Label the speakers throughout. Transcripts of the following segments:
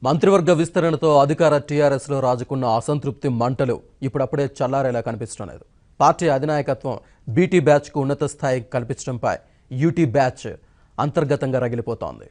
Speaker 1: మంత్రివర్గ విస్తరణతో అధికార టీఆర్ఎస్లో రాజుకున్న అసంతృప్తి మంటలు ఇప్పుడప్పుడే చల్లారేలా కనిపించడం లేదు పార్టీ అధినాయకత్వం బీటీ బ్యాచ్కు ఉన్నత స్థాయి కల్పించడంపై యూటీ బ్యాచ్ అంతర్గతంగా రగిలిపోతోంది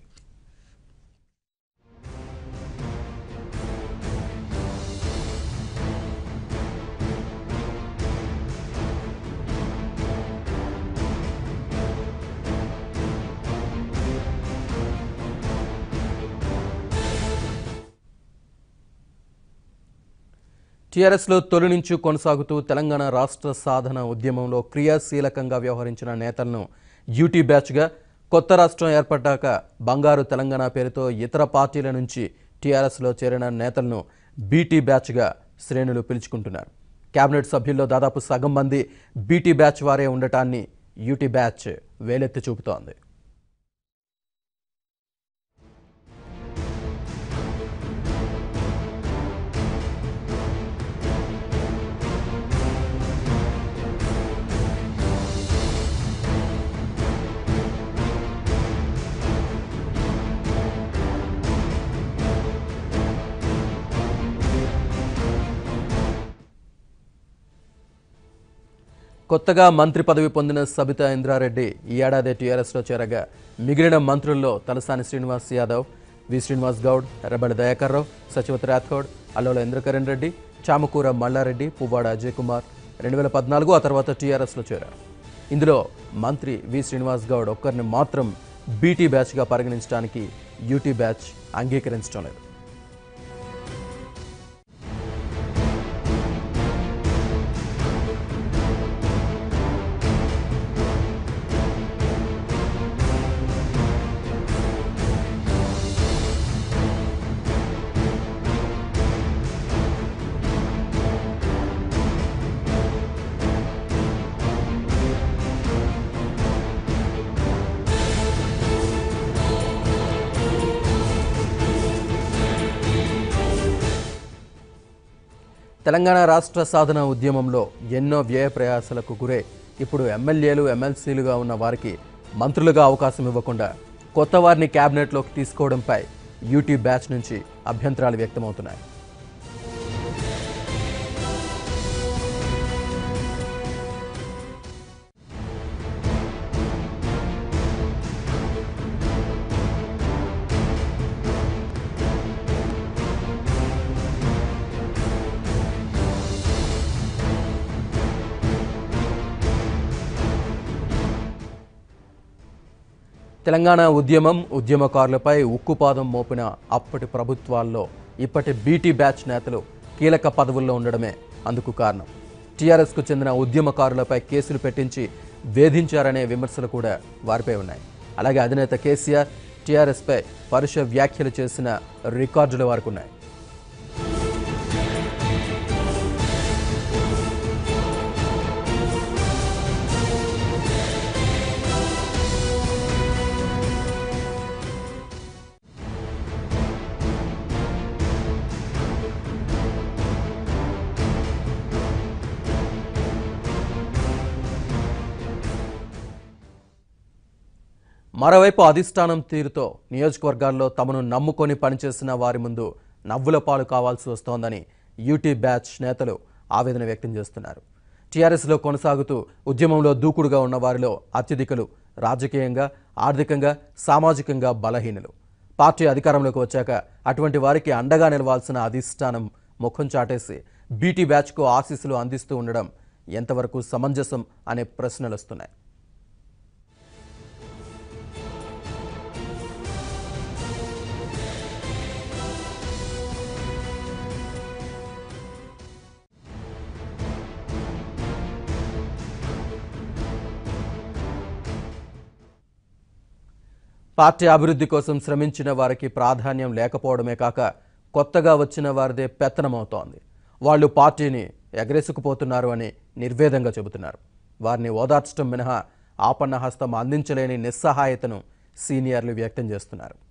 Speaker 1: టీఆర్ఎస్లో తొలి నుంచి కొనసాగుతూ తెలంగాణ రాష్ట్ర సాధన ఉద్యమంలో క్రియాశీలకంగా వ్యవహరించిన నేతలను యూటీ బ్యాచ్గా కొత్త రాష్ట్రం ఏర్పడ్డాక బంగారు తెలంగాణ పేరుతో ఇతర పార్టీల నుంచి టీఆర్ఎస్లో చేరిన నేతలను బీటీ బ్యాచ్గా శ్రేణులు పిలుచుకుంటున్నారు కేబినెట్ సభ్యుల్లో దాదాపు సగం మంది బీటీ బ్యాచ్ వారే ఉండటాన్ని యూటీ బ్యాచ్ వేలెత్తి చూపుతోంది కొత్తగా మంత్రి పదవి పొందిన సబితా ఇంద్రారెడ్డి ఈ ఏడాది టీఆర్ఎస్లో చేరగా మిగిలిన మంత్రుల్లో తలసాని శ్రీనివాస్ యాదవ్ వి శ్రీనివాస్ గౌడ్ ఎర్రబడి దయాకర్ రావు సచివతి రాథోడ్ అల్లోల ఇంద్రకరణ్ రెడ్డి చామకూర మల్లారెడ్డి పువ్వాడ అజయ్ కుమార్ రెండు వేల పద్నాలుగు ఆ తర్వాత టీఆర్ఎస్లో చేరారు ఇందులో మంత్రి వి శ్రీనివాస్ గౌడ్ ఒక్కరిని మాత్రం బీటీ బ్యాచ్గా పరిగణించడానికి యూటీ బ్యాచ్ అంగీకరించడం లేదు తెలంగాణ రాష్ట్ర సాధన ఉద్యమంలో ఎన్నో వ్యయ ప్రయాసాలకు గురై ఇప్పుడు ఎమ్మెల్యేలు ఎమ్మెల్సీలుగా ఉన్న వారికి మంత్రులుగా అవకాశం ఇవ్వకుండా కొత్త వారిని క్యాబినెట్లోకి తీసుకోవడంపై యూటీ బ్యాచ్ నుంచి అభ్యంతరాలు వ్యక్తమవుతున్నాయి తెలంగాణ ఉద్యమం ఉద్యమకారులపై ఉక్కుపాదం మోపిన అప్పటి ప్రభుత్వాల్లో ఇప్పటి బీటీ బ్యాచ్ నేతలు కీలక పదవుల్లో ఉండడమే అందుకు కారణం టీఆర్ఎస్కు చెందిన ఉద్యమకారులపై కేసులు పెట్టించి వేధించారనే విమర్శలు కూడా వారిపై ఉన్నాయి అలాగే అధినేత కేసీఆర్ టీఆర్ఎస్పై పరుష వ్యాఖ్యలు చేసిన రికార్డులు వారికి ఉన్నాయి మరోవైపు అధిష్టానం తీరుతో నియోజకవర్గాల్లో తమను నమ్ముకొని పనిచేసిన వారి ముందు నవ్వుల పాలు కావాల్సి వస్తోందని యూటీ బ్యాచ్ నేతలు ఆవేదన వ్యక్తం చేస్తున్నారు టీఆర్ఎస్లో కొనసాగుతూ ఉద్యమంలో దూకుడుగా ఉన్న వారిలో అత్యధికులు రాజకీయంగా ఆర్థికంగా సామాజికంగా బలహీనులు పార్టీ అధికారంలోకి వచ్చాక అటువంటి వారికి అండగా నిలవాల్సిన అధిష్టానం ముఖం చాటేసి బీటీ బ్యాచ్కు ఆశీస్సులు అందిస్తూ ఉండడం ఎంతవరకు సమంజసం అనే ప్రశ్నలు వస్తున్నాయి పార్టీ అభివృద్ధి కోసం శ్రమించిన వారికి ప్రాధాన్యం లేకపోవడమే కాక కొత్తగా వచ్చిన వారిదే పెత్తనమవుతోంది వాళ్ళు పార్టీని ఎగరేసుకుపోతున్నారు అని నిర్వేదంగా చెబుతున్నారు వారిని ఓదార్చడం మినహా ఆపన్న హస్తం అందించలేని నిస్సహాయతను సీనియర్లు వ్యక్తం చేస్తున్నారు